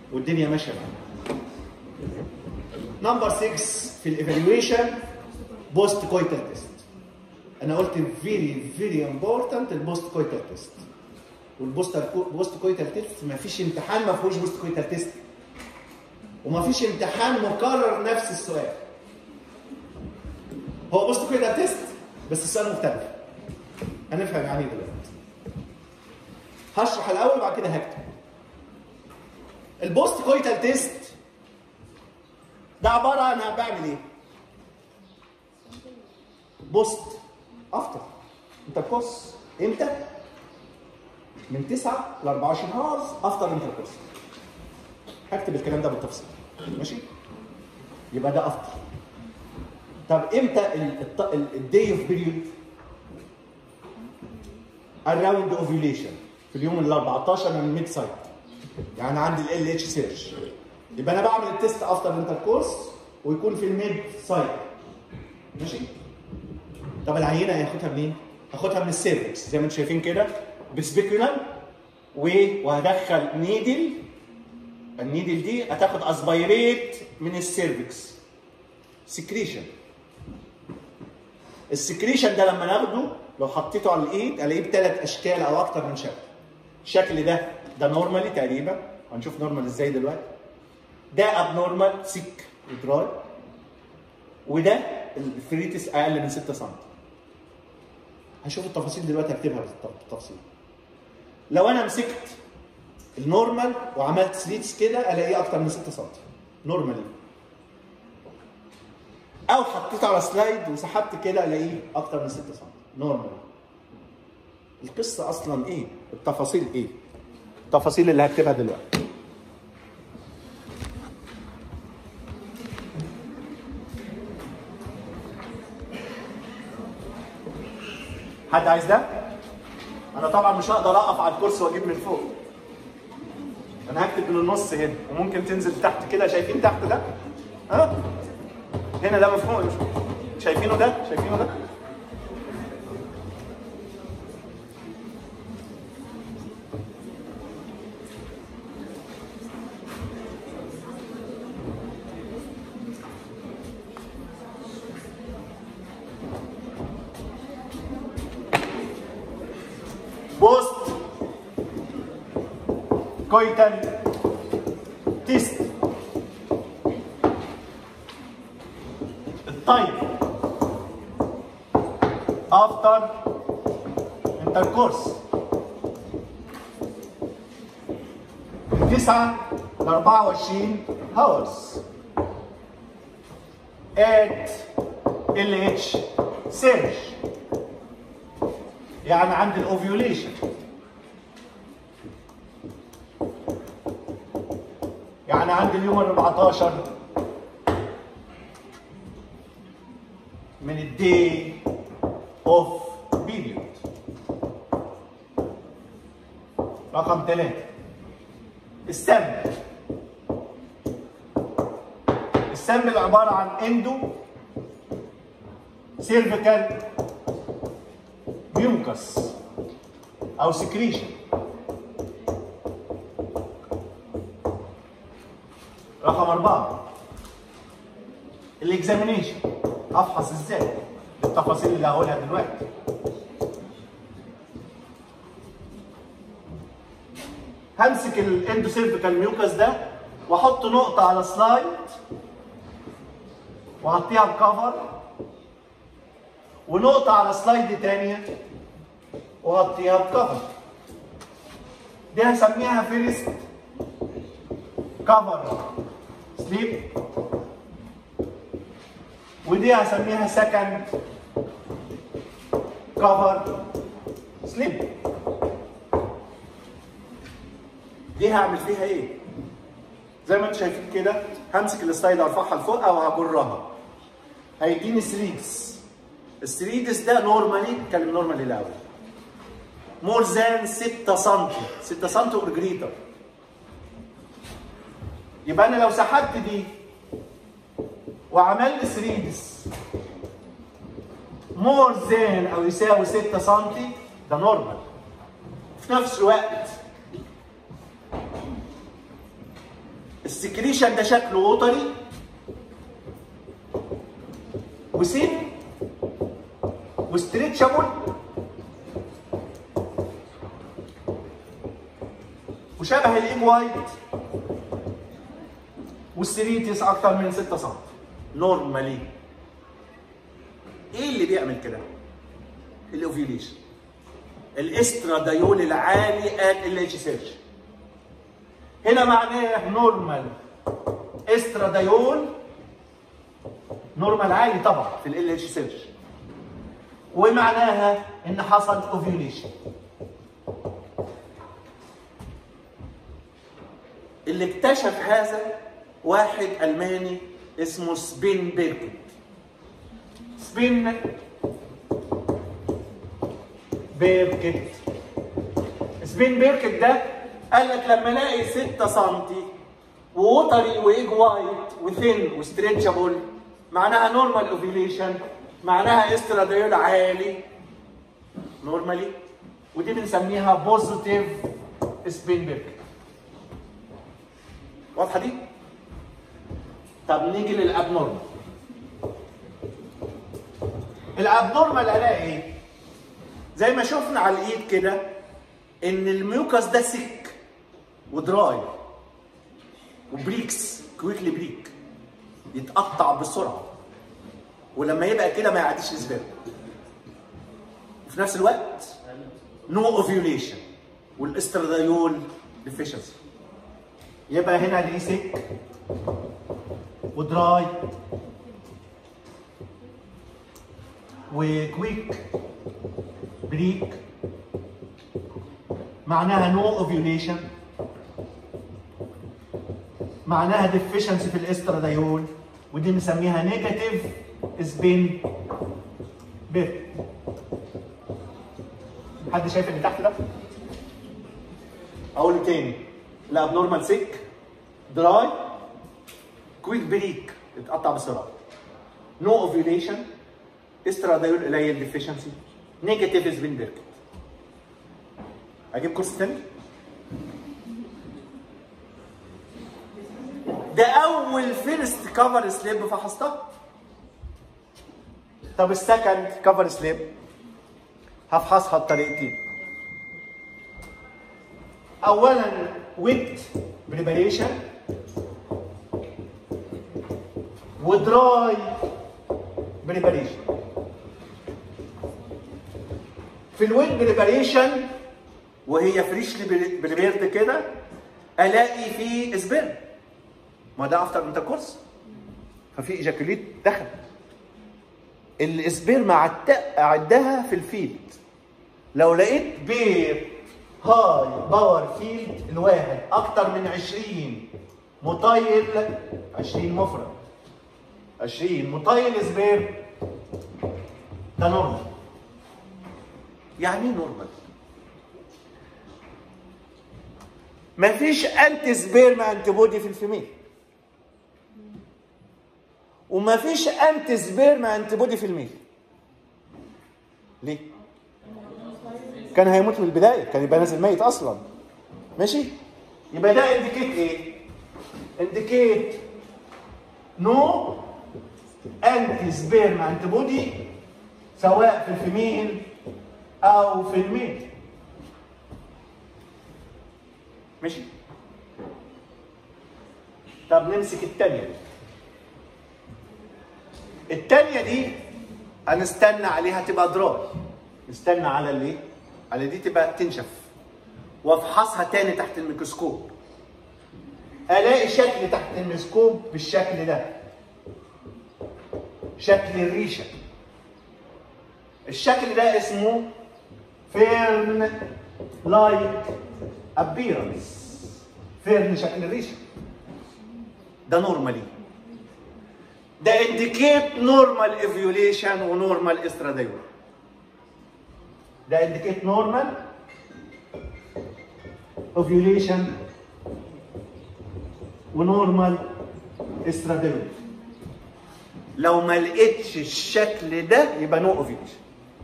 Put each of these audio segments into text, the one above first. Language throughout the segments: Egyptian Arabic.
والدنيا ماشيه معانا نمبر 6 في الايفالويشن بوست كويتال تيست انا قلت فيري فيري امبورتنت البوست كويتال تيست والبوست بوست كويتال تيست ما فيش امتحان ما فيهوش بوست كويتال تيست وما فيش امتحان مكرر نفس السؤال هو بوست كويتال تيست بس السؤال مختلف هنفهم يعني ايه دلوقتي هشرح الاول وبعد كده هكتب البوست كويتال تيست ده عباره عن أنا بعمل ايه بوست افتر انتركورس امتى من 9 ل 24 هاورز افتر انتركورس هكتب الكلام ده بالتفصيل ماشي يبقى ده افتر طب امتى الداي اوف بيريود الراوند اوفيوليشن في اليوم ال 14 من الميد سايت يعني عندي ال اتش سيرش يبقى انا بعمل التيست افتر انتركورس ويكون في الميد سايت ماشي طب العينه هياخدها منين؟ هاخدها من السيرفكس زي ما انتم شايفين كده بسبيكولم وهدخل نيدل النيدل دي هتاخد اسبيريت من السيرفكس سكريشن السكريشن ده لما ناخده لو حطيته على الايد الاقيه بثلاث اشكال او اكتر من شكل الشكل ده ده نورمالي تقريبا هنشوف نورمال ازاي دلوقتي ده ابنورمال سيك ودراي وده الفريتس اقل من 6 سم هشوف التفاصيل دلوقتي هكتبها بالتفصيل لو انا مسكت النورمال وعملت سليتس كده الاقيه اكتر من 6 سم نورمالي او حطيته على سلايد وسحبت كده الاقيه اكتر من 6 سم نورمال القصه اصلا ايه التفاصيل ايه التفاصيل اللي هكتبها دلوقتي حد عايز ده انا طبعا مش هقدر اقف على الكرسي واجيب من فوق انا هكتب من النص هنا وممكن تنزل تحت كده شايفين تحت ده ها هنا ده مفهوم ولا مش مفهوم شايفينه ده شايفينه ده بوست كويتال تيست التايم افتر انتركورس من 9 ل 24 هاورز ات ال اتش سيرش يعني عند الاوفيوليشن يعني عند اليوم ال 14 من الدي اوف بيريود رقم ثلاثة السامبل السامبل عبارة عن اندو سيرفيكال ميوكس او سكريشن رقم أربعة الاكزامينيشن افحص ازاي التفاصيل اللي هقولها دلوقتي همسك الاندوسيرفيكال ميوكس ده واحط نقطة على سلايد واغطيها بكفر ونقطة على سلايد تانية واغطيها بكفر دي هسميها فيرست كفر سليب ودي هسميها سكند كفر سليب دي هعمل فيها ايه؟ زي ما انتم شايفين كده همسك السلايد ارفعها لفوق او هجرها هيديني سريدس السريدس ده نورمالي اتكلم نورمالي الاول مور ذان 6 سم 6 سم اور جريتر يبقى انا لو سحبت دي وعمل لي سريدس مور ذان او يساوي 6 سم ده نورمال في نفس الوقت السكريشن ده شكله وتري وسن وستريتشابل وشبه الايج وايت والسيريتس اكتر من 6 سم نورمالي ايه اللي بيعمل كده؟ الاوفيوليشن الاسترادايول العالي ات ال اتش سيرش هنا معناه نورمال استرادايول نورمال عالي طبعا في ال اتش سيرش ومعناها ان حصل اوفيوليشن اللي اكتشف هذا واحد الماني اسمه سبين بيركت سبين بيركت سبين بيركت ده قال لك لما الاقي 6 سم ووتري وايج وايت وثين وستريتشابل معناها نورمال اوفيليشن معناها استراديول عالي نورمالي ودي بنسميها بوزيتيف سبين بيركت واضحه دي؟ طب نيجي للابنورمال الابنورمال الاقي ايه؟ زي ما شفنا على الايد كده ان الميوكس ده سك ودراي وبريكس كويكلي بريك يتقطع بسرعه ولما يبقى كده ما يعديش الزباله وفي نفس الوقت نو اوفيوليشن والاستراديول ديفيشنسي يبقى هنا دي سك ودراي وكويك بريك معناها نو اوفيوليشن معناها ديفيشنسي في الاستراديول ودي بنسميها نيجاتيف سبين بيت حد شايف اللي تحت ده؟ اقول تاني الابنورمال سيك دراي كويك بريك اتقطع بسرعه نو اوفيوليشن استراديول قليل ديفيشنسي نيجاتيف سبين بيركت اجيب كورس تاني ده اول فيرست كفر سليب فحصتها طب السكند كفر سليب هفحصها بطريقتين اولا ويت بريباريشن ودراي بريباريشن في الويت بريباريشن وهي فريشلي بريبيرد كده الاقي فيه اسبرم ما ده افتر انتركورس ففي ايجاكوليت دخل الاسبرم عدها في الفيلد لو لقيت بير هاي باور فيلد الواحد اكتر من 20 مطيل 20 مفرد 20 مطيل سبير ده نورمال يعني ايه نورمال مفيش انتي سبيرم انتي بودي في الفيميل ومفيش انتي سبيرم انتي بودي في الميل ليه كان هيموت من البدايه كان يبقى نازل ميت اصلا ماشي يبقى ده انديكيت ايه انديكيت نو انتي سبيرم انتي بودي سواء في الفيميل او في الميل ماشي طب نمسك التانية دي التانية دي هنستنى عليها تبقى دراي نستنى على اللي على دي تبقى تنشف وافحصها تاني تحت الميكروسكوب الاقي شكل تحت الميكروسكوب بالشكل ده شكل الريشه الشكل ده اسمه فيرن لايك ابيرنس فيرن شكل الريشه ده نورمالي ده انديكيت نورمال ايفيوليشن ونورمال استراديول ده انديكيت نورمال اوفيوليشن ونورمال استراديول لو ما لقيتش الشكل ده يبقى نو اوفيوليشن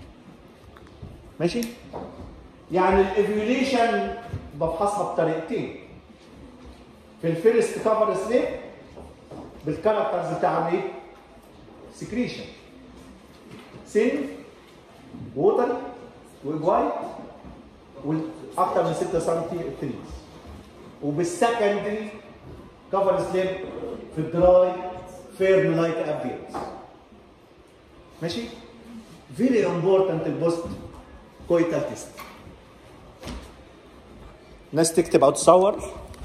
ماشي يعني الايفيوليشن بفحصها بطريقتين في في الفيرست كفر سليب بالكاركترز بتاع ايه؟ سكريشن سن ووتر وجواي واكثر من 6 سم تريز وبالسكندري كفر سليب في الدراي فيرم لايك ابيرنس ماشي فيري امبورتنت البوست كويتال تيست ناس تكتب او تصور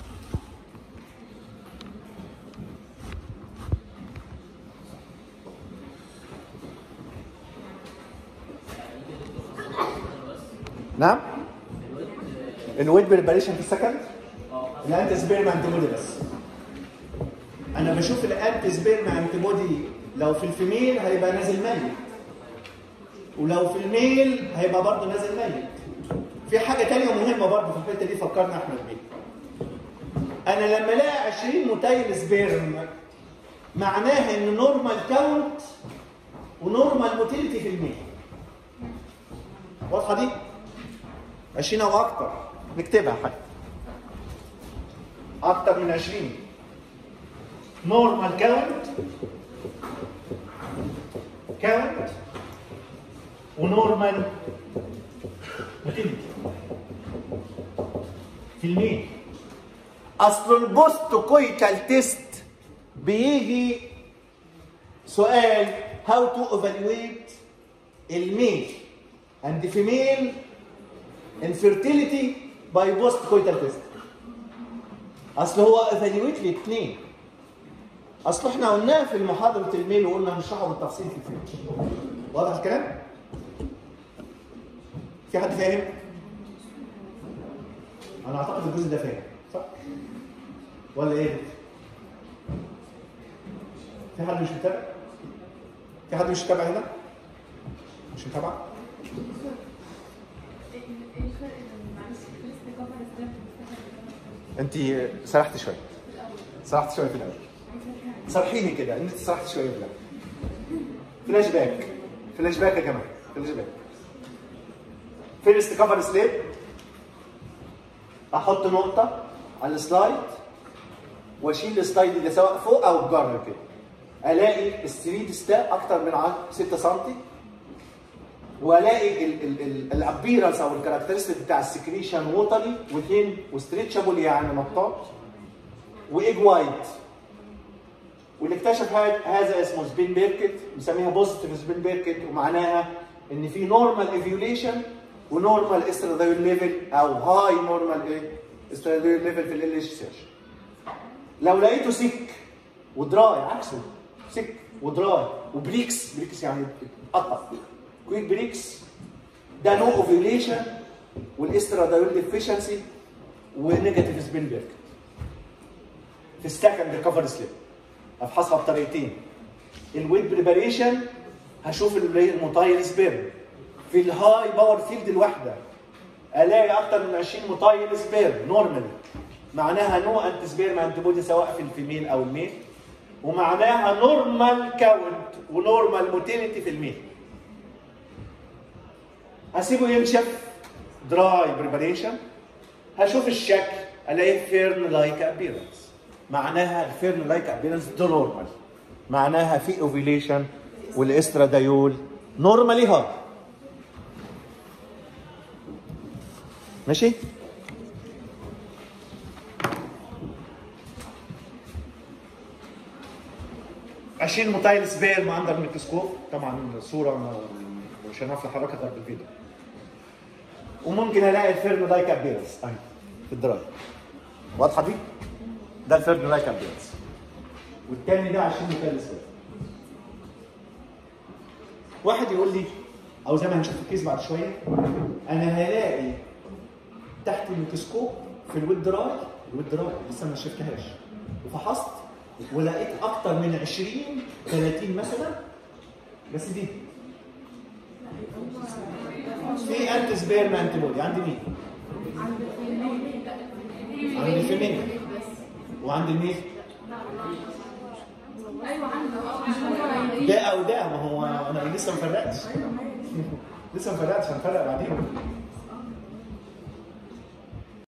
نعم الويت بريباريشن في السكند الانتي سبيرم انتي بودي بس انا بشوف الانتي سبيرم انتي بودي لو في الفيميل هيبقى نازل ميت ولو في الميل هيبقى برضه نازل ميت في حاجه تانية مهمه برضه في الحته دي فكرنا احمد بيها انا لما الاقي 20 متيل سبيرم معناها ان نورمال كاونت ونورمال موتيليتي في الميل واضحه دي 20 او اكتر نكتبها حاجه اكتر من 20 نورمال كاونت كاونت ونورمال موتيليتي في الميل اصل البوست كويتال تيست بيجي سؤال هاو تو ايفالويت الميل اند فيميل infertility by post coital test اصل هو ايفالويت الاثنين اصل احنا قلناه في محاضره الميل وقلنا هنشرحه بالتفصيل في الفيلم واضح الكلام؟ في حد فاهم؟ انا اعتقد الجزء ده فاهم صح؟ ولا ايه؟ في حد مش متابع؟ في حد مش متابع هنا؟ مش متابع؟ انت سرحت شويه سرحت شويه في الاول سرحيني كده انت سرحت شويه في الاول فلاش باك فلاش باك يا جماعه فلاش باك فيرست كفر سليب احط نقطه على السلايد واشيل السلايد ده سواء فوق او بجر كده الاقي الثري ستاء اكتر من 6 سم والاقي الابيرنس او الكاركترستيك بتاع السكريشن ووتري وثين وستريتشابل يعني مطاط وايج وايت واللي اكتشف هذا اسمه سبين بيركت بنسميها بوزيتيف سبين بيركت ومعناها ان في نورمال ايفيوليشن ونورمال استراديول ليفل او هاي نورمال ايه استراديول ليفل في ال اتش سيرش لو لقيته سيك ودراي عكسه سيك ودراي وبريكس بريكس يعني اتقطع كويك بريكس ده نو اوفيوليشن والاستراديول ديفيشنسي ونيجاتيف سبين بيركت في السكند ريكفري سليب افحصها بطريقتين الويت بريباريشن هشوف الموتايل سبيرم في الهاي باور فيلد الواحده الاقي اكتر من 20 موتايل سبيرم نورمالي معناها نو انتي سبيرم انتي بودي سواء في الفيميل او الميل ومعناها نورمال كاونت ونورمال موتيليتي في الميل هسيبه ينشف دراي بريباريشن هشوف الشكل الاقي فيرن لايك ابيرنس معناها الفيرن لايك ابيرنس ده نورمال معناها في اوفيليشن والاسترادايول نورمالي هاي ماشي عشرين موتايل سبير ما عندك ميكروسكوب طبعا صوره مش هنعرف نحركها غير بالفيديو وممكن الاقي الفيرن لايك ابيرنس اهي في الدراي واضحه دي؟ ده الفيرن لايك ابيرنس والتاني ده 20 موتايل سبير واحد يقول لي او زي ما هنشوف في الكيس بعد شويه انا هلاقي تحت الميكروسكوب في الويد دراي الويد دراي لسه ما شفتهاش وفحصت ولقيت اكتر من 20 30 مثلا بس دي في انتي سبيرم انتي بودي عند مين؟ عند الفيميل وعند الميل ايوه عنده ده او ده ما هو انا لسه ما فرقتش لسه ما فرقتش هنفرق بعدين